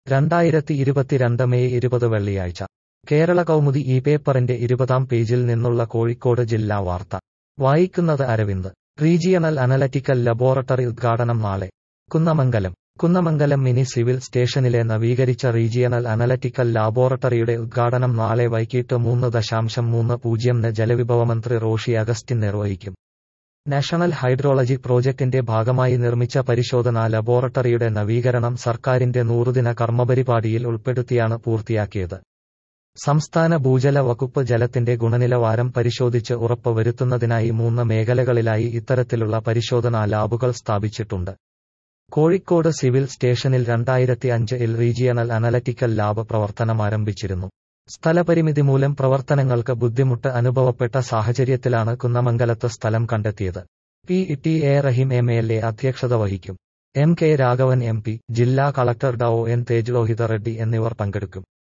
രണ്ടായിരത്തി ഇരുപത്തിരണ്ട് മെയ് ഇരുപത് വെള്ളിയാഴ്ച കേരള കൗമുദി ഈ പേപ്പറിന്റെ ഇരുപതാം പേജിൽ നിന്നുള്ള കോഴിക്കോട് ജില്ലാ വാർത്ത വായിക്കുന്നത് അരവിന്ദ് റീജിയണൽ അനലറ്റിക്കൽ ലബോറട്ടറി ഉദ്ഘാടനം നാളെ കുന്നമംഗലം കുന്നമംഗലം മിനി സിവിൽ സ്റ്റേഷനിലെ നവീകരിച്ച റീജിയണൽ അനലറ്റിക്കൽ ലാബോറട്ടറിയുടെ ഉദ്ഘാടനം നാളെ വൈകിട്ട് മൂന്ന് ദശാംശം മൂന്ന് പൂജ്യംന് ജലവിഭവമന്ത്രി റോഷി അഗസ്റ്റിൻ നിർവഹിക്കും നാഷണൽ ഹൈഡ്രോളജി പ്രോജക്ടിന്റെ ഭാഗമായി നിർമ്മിച്ച പരിശോധനാ ലബോറട്ടറിയുടെ നവീകരണം സർക്കാരിന്റെ നൂറുദിന കർമ്മപരിപാടിയിൽ ഉൾപ്പെടുത്തിയാണ് പൂർത്തിയാക്കിയത് സംസ്ഥാന ഭൂജല വകുപ്പ് ജലത്തിന്റെ ഗുണനിലവാരം പരിശോധിച്ച് ഉറപ്പ് വരുത്തുന്നതിനായി മൂന്ന് മേഖലകളിലായി ഇത്തരത്തിലുള്ള പരിശോധനാ ലാബുകൾ സ്ഥാപിച്ചിട്ടുണ്ട് കോഴിക്കോട് സിവിൽ സ്റ്റേഷനിൽ രണ്ടായിരത്തി അഞ്ചിൽ റീജിയണൽ അനലറ്റിക്കൽ ലാബ് പ്രവർത്തനമാരംഭിച്ചിരുന്നു സ്ഥലപരിമിതി മൂലം പ്രവർത്തനങ്ങൾക്ക് ബുദ്ധിമുട്ട് അനുഭവപ്പെട്ട സാഹചര്യത്തിലാണ് കുന്നമംഗലത്ത് സ്ഥലം കണ്ടെത്തിയത് P T A Rahim M L A അധ്യക്ഷത വഹിക്കും M K Raghavan M P ജില്ലാ collector Dr N Tejlohith Reddy എന്നിവർ പങ്കെടുക്കും